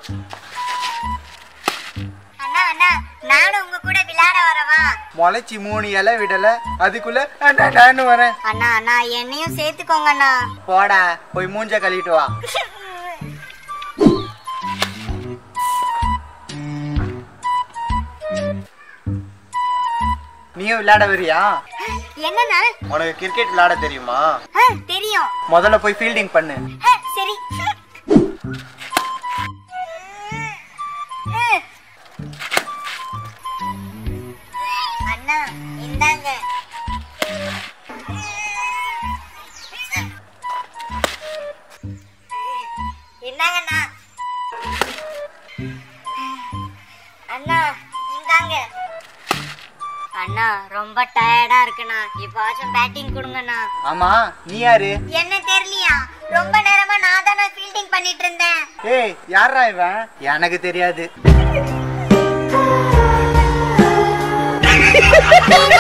அண்ணா அண்ணா நானும் உங்க கூட விளையாட வரவா முளைச்சி மூணு இலை விடல அதுக்குள்ள அண்ணா, நானும் வரேன் அண்ணா அண்ணா என்னையும் சேர்த்துக்கோங்க அண்ணா போடா போய் மூஞ்ச கழுவிட்டு வா நீயும் விளையாட வரியா என்னண்ணா உனக்கு கிரிக்கெட் விளையாட தெரியுமா ஆ, தெரியும் முதல்ல போய் ஃபீல்டிங் பண்ணு ஆ, சரி அண்ணா இந்தாங்க இந்தாங்கண்ணா அண்ணா இந்தாங்க அண்ணா ரொம்ப டயர்டா இருக்குண்ணா இப்போச்சும் பேட்டிங் கொடுங்கண்ணா ஆமா நீ யாரு என்ன தெரியலையா ரொம்ப நேரமா நான் தானே ஃபீல்டிங் பண்ணிட்டு இருந்தேன் ஏய் யாரா இவன் எனக்கு தெரியாது அண்ணா